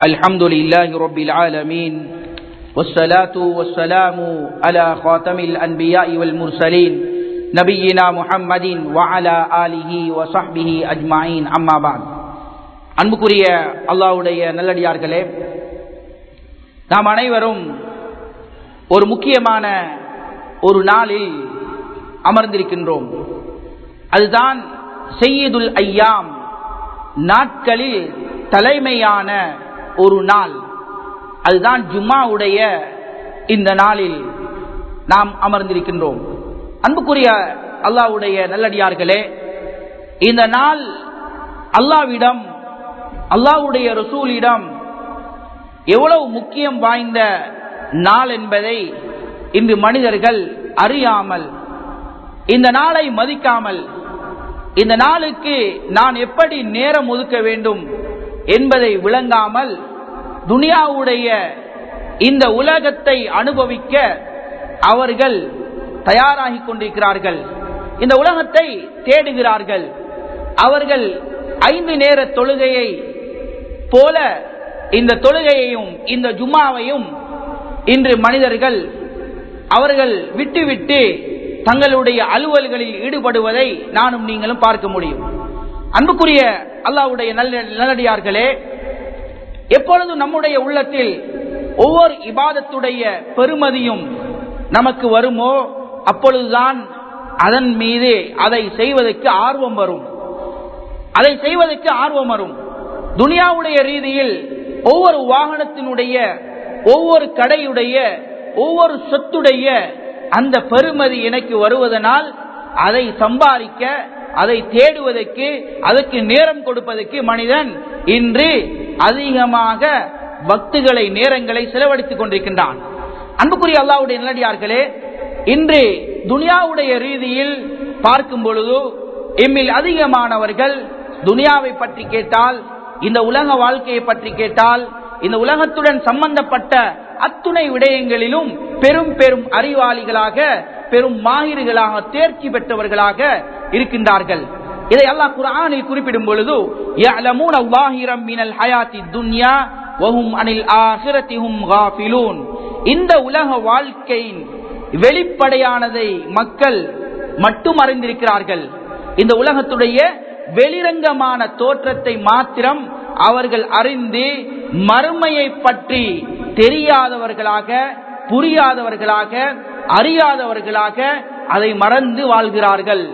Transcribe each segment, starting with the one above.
الحمد لله رب العالمين والصلاة والسلام على خاتم الأنبياء والمرسلين نبينا محمد وعلى آله وصحبه أجمعين أما بعد அன்புக்குரிய அல்லாஹ்வுடைய நல்லடியார்களே நாம் அனைவரும் ஒரு முக்கியமான ஒரு நாளில் அமர்ந்திருக்கின்றோம் அதுதான் செய்யதுல் ஐயாம் நாட்களில் தலைமையான ஒரு நாள் அதுதான் ஜும்மாவுடைய இந்த நாளில் நாம் அமர்ந்திருக்கின்றோம் அன்புக்குரிய அல்லாவுடைய நல்லடியார்களே இந்த நாள் அல்லாவிடம் அல்லாவுடைய ரசூலிடம் எவ்வளவு முக்கியம் வாய்ந்த நாள் என்பதை இன்று மனிதர்கள் அறியாமல் இந்த நாளை மதிக்காமல் இந்த நாளுக்கு நான் எப்படி நேரம் ஒதுக்க வேண்டும் என்பதை விளங்காமல் துனியாவுடைய இந்த உலகத்தை அனுபவிக்க அவர்கள் தயாராகி கொண்டிருக்கிறார்கள் இந்த உலகத்தை தேடுகிறார்கள் அவர்கள் ஐந்து நேர தொழுகையை போல இந்த தொழுகையையும் இந்த ஜும்மாவையும் இன்று மனிதர்கள் அவர்கள் விட்டுவிட்டு தங்களுடைய அலுவல்களில் ஈடுபடுவதை நானும் நீங்களும் பார்க்க முடியும் அன்புக்குரிய அல்லாவுடைய நல்ல நல்லடியார்களே எப்பொழுதும் நம்முடைய உள்ளத்தில் ஒவ்வொரு இபாதத்துடைய பெருமதியும் நமக்கு வருமோ அப்பொழுதுதான் அதன் மீது அதை செய்வதற்கு ஆர்வம் வரும் அதை செய்வதற்கு ஆர்வம் வரும் துனியாவுடைய ரீதியில் ஒவ்வொரு வாகனத்தினுடைய ஒவ்வொரு கடையுடைய ஒவ்வொரு சொத்துடைய அந்த பெருமதி எனக்கு வருவதனால் அதை சம்பாதிக்க அதை தேடுவதற்கு அதற்கு நேரம் கொடுப்பதற்கு மனிதன் இன்று அதிகமாக பக்துகளை நேரங்களை செலவழித்துக் கொண்டிருக்கின்றான் அன்புக்குரிய அல்லாவுடைய நிலடியார்களே இன்று துனியாவுடைய ரீதியில் பார்க்கும் பொழுது எம்மில் அதிகமானவர்கள் துனியாவை பற்றி கேட்டால் இந்த உலக வாழ்க்கையை பற்றி கேட்டால் இந்த உலகத்துடன் சம்பந்தப்பட்ட அத்துணை விடயங்களிலும் பெரும் பெரும் அறிவாளிகளாக பெரும் மாහිர்களாக தேர்ச்சி பெற்றவர்களாக இருக்கின்றார்கள் இதை அல்லாஹ் குரானில் குறிப்பிடும் பொழுது இந்த உலக வாழ்க்கையின் வெளிப்படையானதை மக்கள் மட்டும் அறிந்திருக்கிறார்கள் இந்த உலகத்துடைய வெளிரங்கமான தோற்றத்தை மாத்திரம் அவர்கள் அறிந்து மறுமையை பற்றி தெரியாதவர்களாக புரியாதவர்களாக அறியாதவர்களாக அதை மறந்து வாழ்கிறார்கள்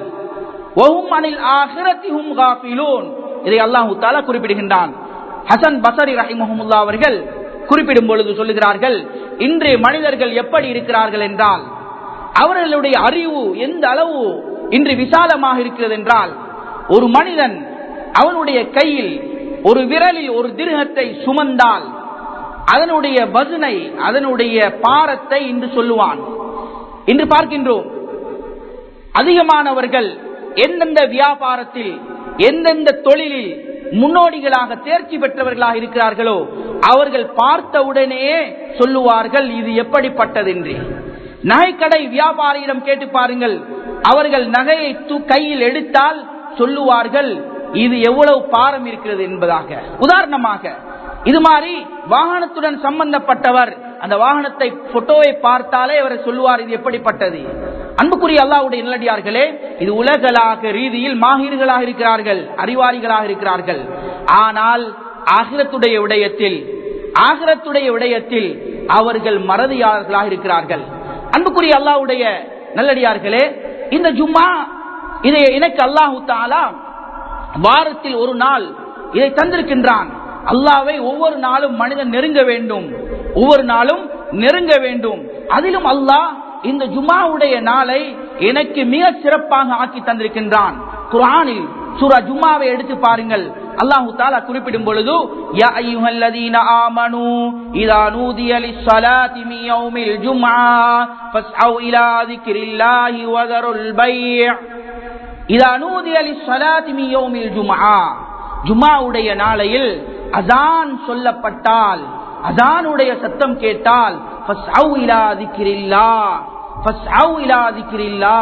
இதை அல்லாஹு தாலா குறிப்பிடுகின்றான் ஹசன் பசரி ரஹிமஹமுல்லா அவர்கள் குறிப்பிடும் பொழுது சொல்லுகிறார்கள் இன்று மனிதர்கள் எப்படி இருக்கிறார்கள் என்றால் அவர்களுடைய அறிவு எந்த அளவு இன்று விசாலமாக இருக்கிறது என்றால் ஒரு மனிதன் அவனுடைய கையில் ஒரு விரலில் ஒரு திருகத்தை சுமந்தால் அதனுடைய வசனை அதனுடைய பாரத்தை இன்று சொல்லுவான் இன்று பார்க்கின்றோம் அதிகமானவர்கள் எந்தெந்த வியாபாரத்தில் எந்தெந்த தொழிலில் முன்னோடிகளாக தேர்ச்சி பெற்றவர்களாக இருக்கிறார்களோ அவர்கள் பார்த்தவுடனே சொல்லுவார்கள் இது எப்படிப்பட்டது என்று நகைக்கடை வியாபாரியிடம் கேட்டு பாருங்கள் அவர்கள் நகையை கையில் எடுத்தால் சொல்லுவார்கள் இது எவ்வளவு பாரம் இருக்கிறது என்பதாக உதாரணமாக இது மாதிரி வாகனத்துடன் சம்பந்தப்பட்டவர் அந்த வாகனத்தை போட்டோவை பார்த்தாலே அவர் சொல்லுவார் இது எப்படிப்பட்டது அன்புக்குரிய அல்லாவுடைய நிலடியார்களே இது உலகளாக ரீதியில் மாஹீர்களாக இருக்கிறார்கள் அறிவாளிகளாக இருக்கிறார்கள் ஆனால் ஆகிரத்துடைய விடயத்தில் ஆகிரத்துடைய விடயத்தில் அவர்கள் மறதியாளர்களாக இருக்கிறார்கள் அன்புக்குரிய அல்லாவுடைய நல்லடியார்களே இந்த ஜும்மா இதை எனக்கு அல்லாஹு தாலா வாரத்தில் ஒரு நாள் இதை தந்திருக்கின்றான் அல்லாவை ஒவ்வொரு நாளும் மனிதன் நெருங்க வேண்டும் ஒவ்வொரு நாளும் நெருங்க வேண்டும் அதிலும் அல்லாஹ் இந்த ஜுமாவுடைய நாளை எனக்கு மிக சிறப்பாக ஆக்கி தந்திருக்கின்றான் குரானில் சூரா ஜும்மாவை எடுத்து பாருங்கள் அல்லாஹு தாலா குறிப்பிடும் பொழுது யா அய்யுஹல்லதீன ஆமனு இதா நூதிய லிஸ்ஸலாத்தி மின் யௌமில் ஜும்ஆ ஃபஸ்அவ் இலா ذிக்ரில்லாஹி வதருல் பைஅ இதா நூதிய லிஸ்ஸலாத்தி மின் யௌமில் ஜும்ஆ ஜும்ஆவுடைய நாளையில் அசான் சொல்லப்பட்டால் அசானுடைய சத்தம் கேட்டால் ஃபஸ்அவ் இலா ذிக்ரில்லாஹ் ஃபஸ்அவ் இலா ذிக்ரில்லாஹ்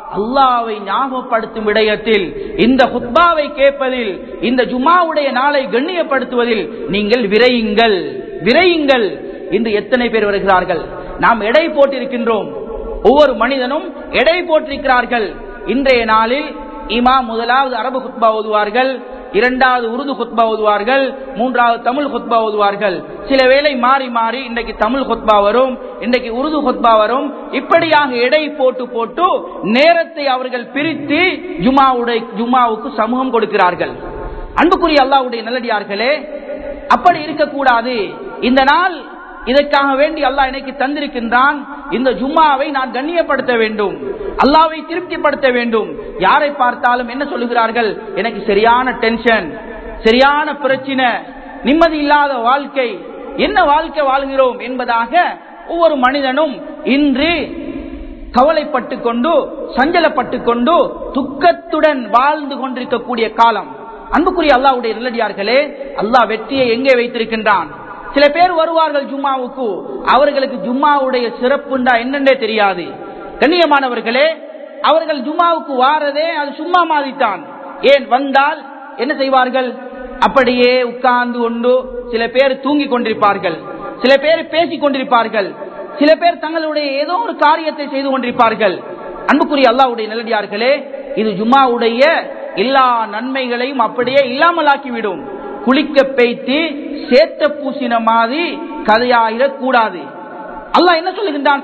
அல்லாவை ஞாபகப்படுத்தும் விடயத்தில் இந்த ஹுத்பாவை கேட்பதில் இந்த ஜுமாவுடைய நாளை கண்ணியப்படுத்துவதில் நீங்கள் விரையுங்கள் விரையுங்கள் இன்று எத்தனை பேர் வருகிறார்கள் நாம் எடை போட்டிருக்கின்றோம் ஒவ்வொரு மனிதனும் எடை போட்டிருக்கிறார்கள் இன்றைய நாளில் இமா முதலாவது அரபு குத்பா ஓதுவார்கள் இரண்டாவது உருது குத்பா ஓதுவார்கள் மூன்றாவது தமிழ் குத்பா ஓதுவார்கள் சில வேளை மாறி மாறி இன்றைக்கு தமிழ் குத்பா வரும் இன்றைக்கு உருது குத்பா வரும் இப்படியாக எடை போட்டு போட்டு நேரத்தை அவர்கள் பிரித்து ஜுமாவுடைய ஜுமாவுக்கு சமூகம் கொடுக்கிறார்கள் அன்புக்குரிய அல்லாவுடைய நல்லடியார்களே அப்படி இருக்கக்கூடாது இந்த நாள் இதற்காக வேண்டி அல்லாஹ் எனக்கு தந்திருக்கின்றான் இந்த ஜும்மாவை நான் கண்ணியப்படுத்த வேண்டும் அல்லாவை திருப்திப்படுத்த வேண்டும் யாரை பார்த்தாலும் என்ன சொல்லுகிறார்கள் எனக்கு சரியான டென்ஷன் சரியான பிரச்சனை நிம்மதி இல்லாத வாழ்க்கை என்ன வாழ்க்கை வாழ்கிறோம் என்பதாக ஒவ்வொரு மனிதனும் இன்று கவலைப்பட்டு கொண்டு சஞ்சலப்பட்டு கொண்டு துக்கத்துடன் வாழ்ந்து கொண்டிருக்கக்கூடிய காலம் அன்புக்குரிய அல்லாவுடைய நல்லடியார்களே அல்லாஹ் வெற்றியை எங்கே வைத்திருக்கின்றான் சில பேர் வருவார்கள் ஜும்மாவுக்கு அவர்களுக்கு ஜும்மாவுடைய சிறப்புண்டா என்னென்றே தெரியாது கண்ணியமானவர்களே அவர்கள் ஜும்மாவுக்கு வாரதே அது சும்மா மாதிரித்தான் ஏன் வந்தால் என்ன செய்வார்கள் அப்படியே உட்கார்ந்து கொண்டு சில பேர் தூங்கி கொண்டிருப்பார்கள் சில பேர் பேசிக் கொண்டிருப்பார்கள் சில பேர் தங்களுடைய ஏதோ ஒரு காரியத்தை செய்து கொண்டிருப்பார்கள் அன்புக்குரிய அல்லாவுடைய நல்லடியார்களே இது ஜும்மாவுடைய எல்லா நன்மைகளையும் அப்படியே இல்லாமலாக்கிவிடும் குளிக்க பெய்த்து சேத்த பூசின மாதிரி கதையாயிடக் கூடாது அல்லாஹ் என்ன சொல்லுகின்றான்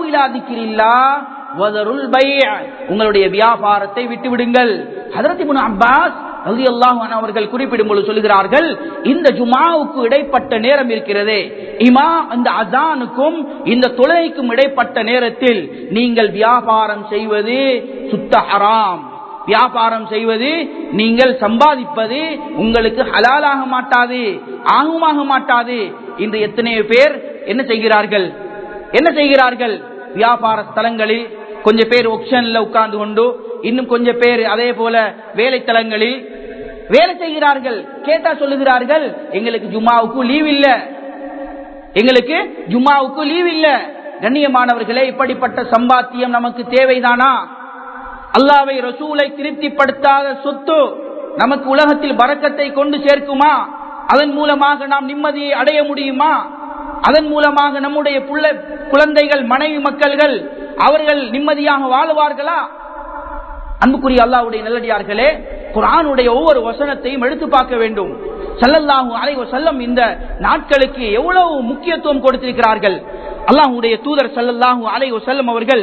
உங்களுடைய வியாபாரத்தை விட்டு விடுங்கள் அப்பாஸ் அவர்கள் குறிப்பிடும் பொழுது சொல்லுகிறார்கள் இந்த ஜுமாவுக்கு இடைப்பட்ட நேரம் இருக்கிறதே இமா இந்த அசானுக்கும் இந்த தொலைக்கும் இடைப்பட்ட நேரத்தில் நீங்கள் வியாபாரம் செய்வது சுத்த ஹராம் வியாபாரம் செய்வது நீங்கள் சம்பாதிப்பது உங்களுக்கு ஹலாலாக மாட்டாது ஆகுமாக மாட்டாது இன்று எத்தனையோ பேர் என்ன செய்கிறார்கள் என்ன செய்கிறார்கள் வியாபார ஸ்தலங்களில் கொஞ்சம் பேர் ஒப்ஷன்ல உட்கார்ந்து கொண்டு இன்னும் கொஞ்சம் பேர் அதே போல வேலை தலங்களில் வேலை செய்கிறார்கள் கேட்டா சொல்லுகிறார்கள் எங்களுக்கு ஜும்மாவுக்கு லீவ் இல்ல எங்களுக்கு ஜும்மாவுக்கு லீவ் இல்ல கண்ணியமானவர்களே இப்படிப்பட்ட சம்பாத்தியம் நமக்கு தேவைதானா அல்லாவை ரசூலை திருப்திப்படுத்தாத சொத்து நமக்கு உலகத்தில் வரக்கத்தை கொண்டு சேர்க்குமா அதன் மூலமாக நாம் நிம்மதியை அடைய முடியுமா அதன் மூலமாக நம்முடைய புள்ள குழந்தைகள் மனைவி மக்கள்கள் அவர்கள் நிம்மதியாக வாழுவார்களா அன்புக்குரிய அல்லாவுடைய நல்லடியார்களே குரானுடைய ஒவ்வொரு வசனத்தையும் எடுத்து பார்க்க வேண்டும் சல்லல்லாஹு அலைவ செல்லம் இந்த நாட்களுக்கு எவ்வளவு முக்கியத்துவம் கொடுத்திருக்கிறார்கள் அல்லாஹுடைய தூதர் சல்லல்லாஹு அலைவ செல்லம் அவர்கள்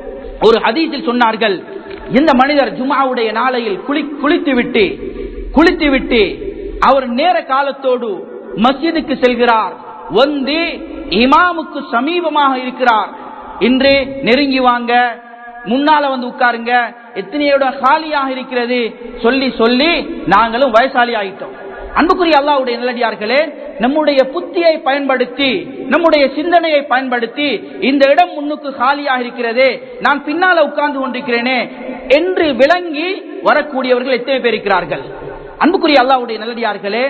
ஒரு ஹதீஸில் சொன்னார்கள் இந்த மனிதர் ஜுமாவுடைய நாளையில் குளி குளித்து விட்டு குளித்து விட்டு அவர் நேர காலத்தோடு மஸ்ஜிதுக்கு செல்கிறார் வந்து இமாமுக்கு சமீபமாக இருக்கிறார் இன்று நெருங்கி வாங்க முன்னால வந்து உட்காருங்க எத்தனையோட காலியாக இருக்கிறது சொல்லி சொல்லி நாங்களும் வயசாளி ஆயிட்டோம் அன்புக்குரிய அல்லாவுடைய நல்லடியார்களே நம்முடைய புத்தியை பயன்படுத்தி நம்முடைய சிந்தனையை பயன்படுத்தி இந்த இடம் முன்னுக்கு காலியாக இருக்கிறதே நான் பின்னால உட்கார்ந்து கொண்டிருக்கிறேனே என்று விளங்கி வரக்கூடியவர்கள் எத்தனை பேர் இருக்கிறார்கள் அன்புக்குரிய அல்லாவுடைய நல்லடியார்களே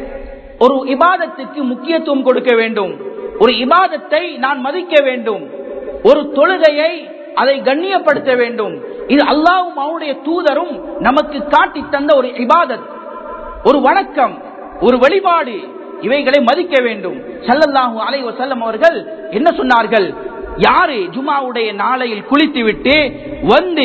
ஒரு இபாதத்துக்கு முக்கியத்துவம் கொடுக்க வேண்டும் ஒரு இபாதத்தை நான் மதிக்க வேண்டும் ஒரு தொழுகையை அதை கண்ணியப்படுத்த வேண்டும் இது அல்லாவும் அவனுடைய தூதரும் நமக்கு காட்டி தந்த ஒரு இபாதத் ஒரு வணக்கம் ஒரு வழிபாடு இவைகளை மதிக்க வேண்டும் சல்லல்லாஹு அலை வசல்லம் அவர்கள் என்ன சொன்னார்கள் யாரு ஜுமாவுடைய நாளையில் குளித்து விட்டு வந்து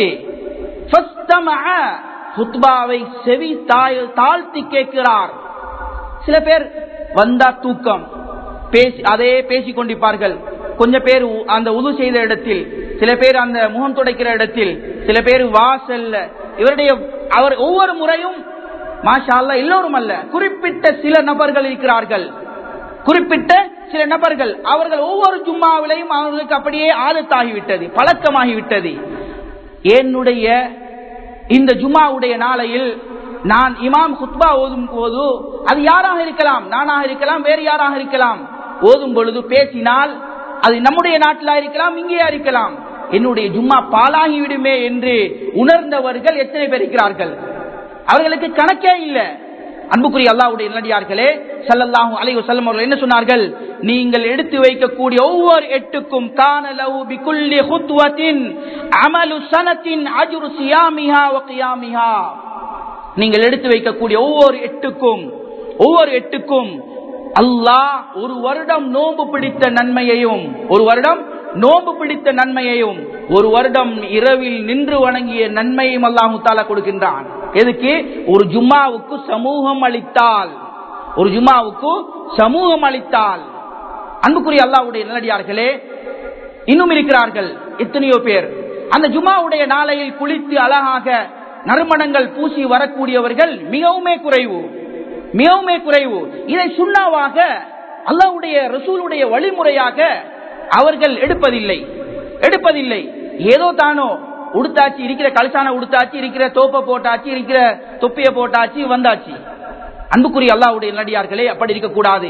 ஹுத்பாவை செவி தாழ்த்தி கேட்கிறார் சில பேர் வந்தா தூக்கம் பேசி அதே பேசிக் கொண்டிருப்பார்கள் கொஞ்சம் பேர் அந்த உது செய்த இடத்தில் சில பேர் அந்த முகம் துடைக்கிற இடத்தில் சில பேர் வாசல்ல இவருடைய அவர் ஒவ்வொரு முறையும் மாஷா அல்ல எல்லோரும் அல்ல குறிப்பிட்ட சில நபர்கள் இருக்கிறார்கள் குறிப்பிட்ட சில நபர்கள் அவர்கள் ஒவ்வொரு ஜும்மாவிலையும் அவர்களுக்கு அப்படியே ஆதத்தாகிவிட்டது பழக்கமாகிவிட்டது என்னுடைய இந்த ஜும்மாவுடைய நாளையில் நான் இமாம் குத்பா ஓதும் போது அது யாராக இருக்கலாம் நானாக இருக்கலாம் வேறு யாராக இருக்கலாம் ஓதும் பொழுது பேசினால் அது நம்முடைய நாட்டில் இருக்கலாம் இங்கேயா இருக்கலாம் என்னுடைய ஜும்மா பாலாகி விடுமே என்று உணர்ந்தவர்கள் எத்தனை பேர் இருக்கிறார்கள் அவர்களுக்கு கணக்கே இல்லை அன்புக்குரிய அல்லாவுடைய நல்லடியார்களே சல்லல்லாஹு அலைஹி வஸல்லம் அவர்கள் என்ன சொன்னார்கள் நீங்கள் எடுத்து வைக்கக்கூடிய ஒவ்வொரு எட்டுக்கும் கானலவு பிகுல்லி ஹுத்வத்தின் அமலு சனத்தின் அஜுரு சியாமிஹா வ கியாமிஹா நீங்கள் எடுத்து வைக்கக்கூடிய ஒவ்வொரு எட்டுக்கும் ஒவ்வொரு எட்டுக்கும் அல்லாஹ் ஒரு வருடம் நோன்பு பிடித்த நன்மையையும் ஒரு வருடம் நோன்பு பிடித்த நன்மையையும் ஒரு வருடம் இரவில் நின்று வணங்கிய நன்மையும் அல்லாஹு தாலா கொடுக்கின்றான் எதுக்கு ஒரு ஜும்மாவுக்கு சமூகம் அளித்தால் ஒரு ஜும்மாவுக்கு சமூகம் அளித்தால் அன்புக்குரிய அல்லாஹ்வுடைய நல்லடியார்களே இன்னும் இருக்கிறார்கள் எத்தனையோ பேர் அந்த ஜும்மாவுடைய நாளையில் குளித்து அழகாக நறுமணங்கள் பூசி வரக்கூடியவர்கள் மிகவுமே குறைவு மிகவுமே குறைவு இதை சுண்ணாவாக அல்லாஹ்வுடைய ரசூலுடைய வழிமுறையாக அவர்கள் எடுப்பதில்லை எடுப்பதில்லை ஏதோ தானோ உடுத்தாச்சு இருக்கிற கலசான உடுத்தாச்சு இருக்கிற தோப்பை போட்டாச்சு இருக்கிற தொப்பிய போட்டாச்சு வந்தாச்சு அன்புக்குரிய அல்லாஹ்வுடைய நடிகார்களே அப்படி இருக்கக்கூடாது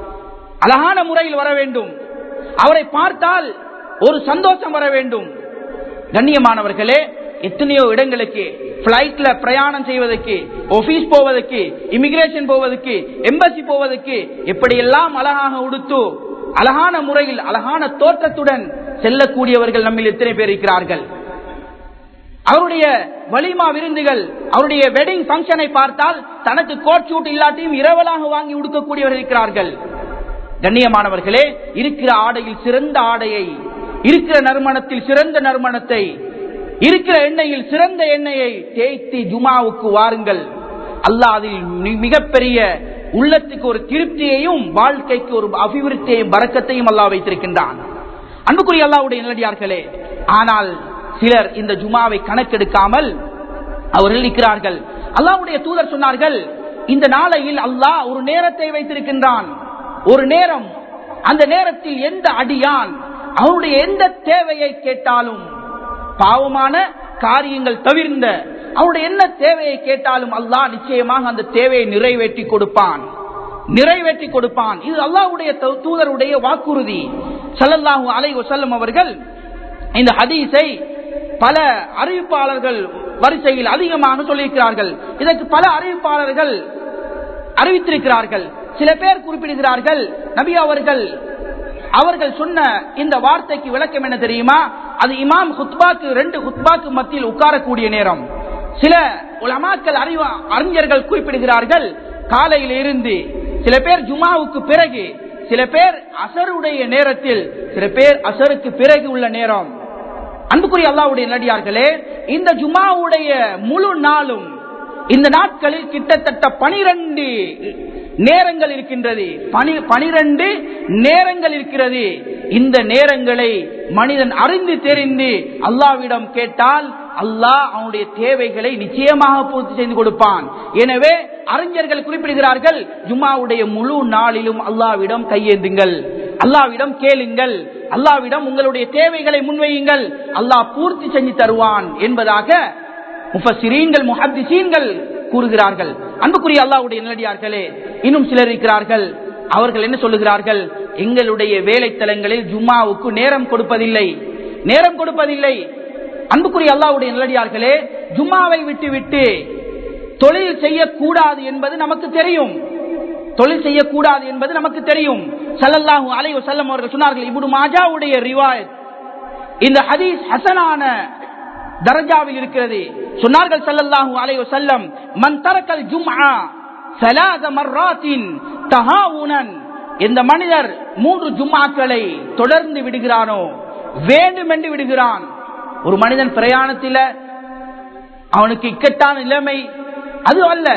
அழகான முறையில் வர வேண்டும் அவரை பார்த்தால் ஒரு சந்தோஷம் வர வேண்டும் கண்ணியமானவர்களே எத்தனையோ இடங்களுக்கு பிளைட்ல பிரயாணம் செய்வதற்கு ஆபீஸ் போவதற்கு இமிகிரேஷன் போவதற்கு எம்பசி போவதற்கு எப்படியெல்லாம் அழகாக உடுத்து அழகான முறையில் அழகான தோற்றத்துடன் செல்லக்கூடியவர்கள் நம்மில் எத்தனை பேர் இருக்கிறார்கள் அவருடைய வலிமா விருந்துகள் அவருடைய வெட்டிங் பங்கனை பார்த்தால் தனக்கு கோட் சூட் இல்லாட்டியும் இரவலாக வாங்கி உடுக்கக்கூடியவர்கள் இருக்கிறார்கள் கண்ணியமானவர்களே இருக்கிற ஆடையில் சிறந்த ஆடையை இருக்கிற நறுமணத்தில் சிறந்த நறுமணத்தை இருக்கிற எண்ணெயில் சிறந்த எண்ணெயை தேய்த்து ஜுமாவுக்கு வாருங்கள் அல்லாஹ் அதில் மி- மிகப்பெரிய உள்ளத்துக்கு ஒரு திருப்தியையும் வாழ்க்கைக்கு ஒரு அபிவிருத்தியையும் பறக்கத்தையும் அல்லாஹ் வைத்திருக்கின்றான் அன்புக்குரிய அல்லாஹ்வுடைய நல்லடியார்களே ஆனால் சிலர் இந்த ஜுமாவை கணக்கெடுக்காமல் அவர்கள் இருக்கிறார்கள் அல்லாஹ்வுடைய தூதர் சொன்னார்கள் இந்த நாளையில் அல்லாஹ் ஒரு நேரத்தை வைத்திருக்கின்றான் ஒரு நேரம் அந்த நேரத்தில் எந்த அடியான் அவனுடைய எந்த தேவையை கேட்டாலும் பாவமான காரியங்கள் தவிர்ந்த அவனுடைய என்ன தேவையை கேட்டாலும் அல்லாஹ் நிச்சயமாக அந்த தேவையை நிறைவேற்றி கொடுப்பான் நிறைவேற்றி கொடுப்பான் இது அல்லாஹ்வுடைய தூ- தூதருடைய வாக்குறுதி ஸல்லல்லாஹு அலைஹி வஸல்லம் அவர்கள் இந்த ஹதீஸை பல அறிவிப்பாளர்கள் வரிசையில் அதிகமாக சொல்லியிருக்கிறார்கள் இதற்கு பல அறிவிப்பாளர்கள் அறிவித்திருக்கிறார்கள் சில பேர் குறிப்பிடுகிறார்கள் நபி அவர்கள் அவர்கள் சொன்ன இந்த வார்த்தைக்கு விளக்கம் என்ன தெரியுமா அது இமாம் ஹுத்பாக்கு ரெண்டு ஹுத்பாக்கு மத்தியில் உட்காரக்கூடிய நேரம் சில உலமாக்கள் அறிவு அறிஞர்கள் குறிப்பிடுகிறார்கள் காலையில் இருந்து சில பேர் ஜுமாவுக்கு பிறகு சில பேர் அசருடைய நேரத்தில் சில பேர் அசருக்கு பிறகு உள்ள நேரம் அன்புக்குரிய அல்லாவுடைய நடிகார்களே இந்த ஜுமாவுடைய முழு நாளும் இந்த நாட்களில் கிட்டத்தட்ட பனிரெண்டு நேரங்கள் இருக்கின்றது பனி- பனிரெண்டு நேரங்கள் இருக்கிறது இந்த நேரங்களை மனிதன் அறிந்து தெரிந்து அல்லாவிடம் கேட்டால் அல்லாஹ் அவனுடைய தேவைகளை நிச்சயமாக பூர்த்தி செய்து கொடுப்பான் எனவே அறிஞர்கள் குறிப்பிடுகிறார்கள் ஜும்மாவுடைய முழு நாளிலும் அல்லாவிடம் கையேந்துங்கள் அல்லாவிடம் கேளுங்கள் அல்லாவிடம் உங்களுடைய தேவைகளை முன்வையுங்கள் அல்லாஹ் பூர்த்தி செஞ்சு தருவான் என்பதாக முஃபஸ்ஸிரீன்கள் முஹத்திசீன்கள் கூறுகிறார்கள் அன்புக்குரிய அல்லாஹ்வுடைய நல்லடியார்களே இன்னும் சிலர் இருக்கிறார்கள் அவர்கள் என்ன சொல்லுகிறார்கள் எங்களுடைய வேலைத்தலங்களில் ஜும்மாவுக்கு நேரம் கொடுப்பதில்லை நேரம் கொடுப்பதில்லை அன்புக்குரிய அல்லாஹ்வுடைய நல்லடியார்களே ஜும்மாவை விட்டு விட்டு தொழில் செய்யக்கூடாது என்பது நமக்கு தெரியும் தொழில் செய்யக்கூடாது என்பது நமக்கு தெரியும் ஸல்லல்லாஹு அலைஹி வஸல்லம் அவர்கள் சொன்னார்கள் இப்னு மாஜாவுடைய ரிவாயத் இந்த ஹதீஸ் ஹசனான தரஜாவில் இருக்கிறது சொன்னார்கள் ஸல்லல்லாஹு அலைஹி வஸல்லம் மன் தரக்கல் ஜும்ஆ ثلاث مرات تهاونا இந்த மனிதர் மூன்று ஜும்மாக்களை தொடர்ந்து விடுகிறானோ வேண்டுமென்று விடுகிறான் ஒரு மனிதன் பிரயாணத்தில் அவனுக்கு இக்கட்டான நிலைமை அது அல்ல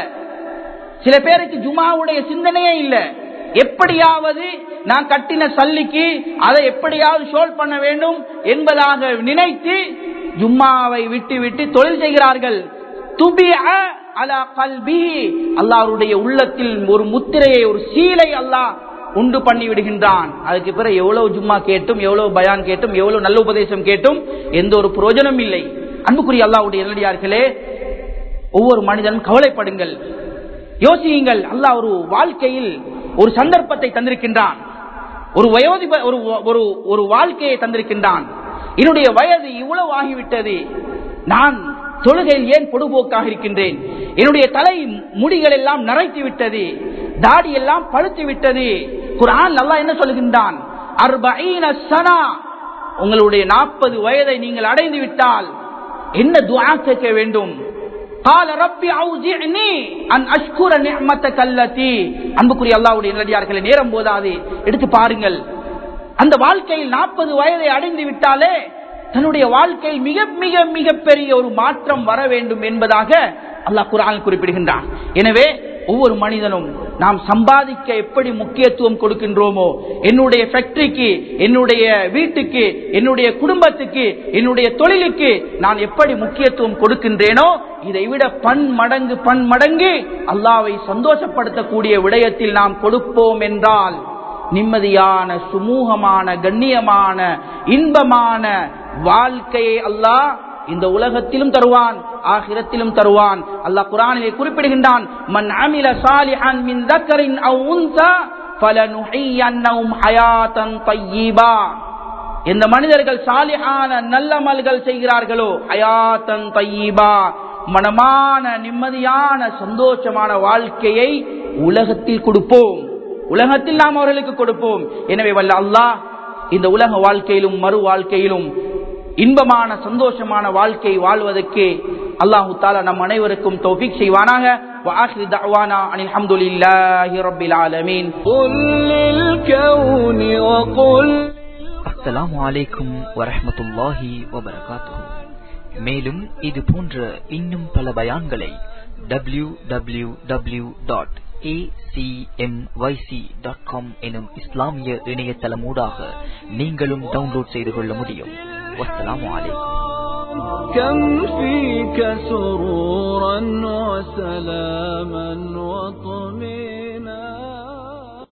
சில பேருக்கு ஜுமாவுடைய சிந்தனையே இல்ல எப்படியாவது நான் கட்டின சல்லிக்கு அதை எப்படியாவது சோல்வ் பண்ண வேண்டும் என்பதாக நினைத்து ஜும்மாவை விட்டு விட்டு தொழில் செய்கிறார்கள் துபிஅ அலா கல்பிஹி அல்லாஹ்வுடைய உள்ளத்தில் ஒரு முத்திரையை ஒரு சீலை அல்லாஹ் உண்டு பண்ணி விடுகின்றான் அதுக்கு பிறகு எவ்வளவு ஜும்மா கேட்டும் எவ்வளவு பயான் கேட்டும் எவ்வளவு நல்ல உபதேசம் கேட்டும் எந்த ஒரு பிரயோஜனம் இல்லை அன்புக்குரிய அல்லாஹ்வுடைய நல்லடியார்களே ஒவ்வொரு மனிதனும் கவலைப்படுங்கள் யோசியுங்கள் அல்லாஹ் ஒரு வாழ்க்கையில் ஒரு சந்தர்ப்பத்தை தந்திருக்கின்றான் ஒரு வயோதிப ஒரு ஒரு ஒரு வாழ்க்கையை தந்திருக்கின்றான் என்னுடைய வயது இவ்வளவு ஆகிவிட்டது நான் தொழுகையில் ஏன் பொடுபோக்காக இருக்கின்றேன் என்னுடைய தலை முடிகள் எல்லாம் நரைத்து விட்டது தாடி எல்லாம் பழுத்து விட்டது குரான் அல்லாஹ் என்ன சொல்லுகின்றான் அர்பஈன சனா உங்களுடைய நாற்பது வயதை நீங்கள் அடைந்து விட்டால் என்ன துஆ கேட்க வேண்டும் قال ربي اوزعني ان اشكر نعمتك التي அன்புக்குரிய அல்லாஹ்வுடைய நல்லடியார்களே நேரம் போதாது எடுத்து பாருங்கள் அந்த வாழ்க்கையில் நாற்பது வயதை அடைந்து விட்டாலே தன்னுடைய வாழ்க்கையில் மிக மிக மிக பெரிய ஒரு மாற்றம் வர வேண்டும் என்பதாக அல்லாஹ் குரான் குறிப்பிடுகின்றான் எனவே ஒவ்வொரு மனிதனும் நாம் சம்பாதிக்க எப்படி முக்கியத்துவம் கொடுக்கின்றோமோ என்னுடைய ஃபேக்டரிக்கு என்னுடைய வீட்டுக்கு என்னுடைய குடும்பத்துக்கு என்னுடைய தொழிலுக்கு நான் எப்படி முக்கியத்துவம் கொடுக்கின்றேனோ இதை விட பன் மடங்கு பன் மடங்கு அல்லாவை சந்தோஷப்படுத்தக்கூடிய விடயத்தில் நாம் கொடுப்போம் என்றால் நிம்மதியான சுமூகமான கண்ணியமான இன்பமான வாழ்க்கையை அல்லாஹ் இந்த உலகத்திலும் தருவான் ஆகிரத்திலும் தருவான் அல்லாஹ் குரானிலே குறிப்பிடுகின்றான் மன் அமில சாலிஹன் மின் தக்கரின் அவ் உன்சா ஃபலனுஹியன்னஹும் ஹயாத்தன் தய்யிபா எந்த மனிதர்கள் சாலிஹான நல்லமல்கள் செய்கிறார்களோ ஹயாத்தன் தய்யிபா மனமான நிம்மதியான சந்தோஷமான வாழ்க்கையை உலகத்தில் கொடுப்போம் உலகத்தில் நாம் அவர்களுக்கு கொடுப்போம் எனவே வல்ல அல்லாஹ் இந்த உலக வாழ்க்கையிலும் மறு வாழ்க்கையிலும் இன்பமான சந்தோஷமான வாழ்க்கை வாழ்வதற்கு அல்லாஹு தாலா நம் அனைவருக்கும் தௌஃபீக் செய்வானாக وآخر دعوانا عن الحمد لله رب العالمين قل للكون وقل அஸ்ஸலாமு அலைக்கும் வரஹ்மத்துல்லாஹி வபரகாத்துஹு மேலும் இது போன்ற இன்னும் பல பயான்களை W W W dot dot com எனும் இஸ்லாமிய இணையதளமூடாக நீங்களும் டவுன்லோட் செய்து கொள்ள முடியும் வஸ்ஸலாமு அலைக்கும் كم فيك سرورا وسلاما وطمئنا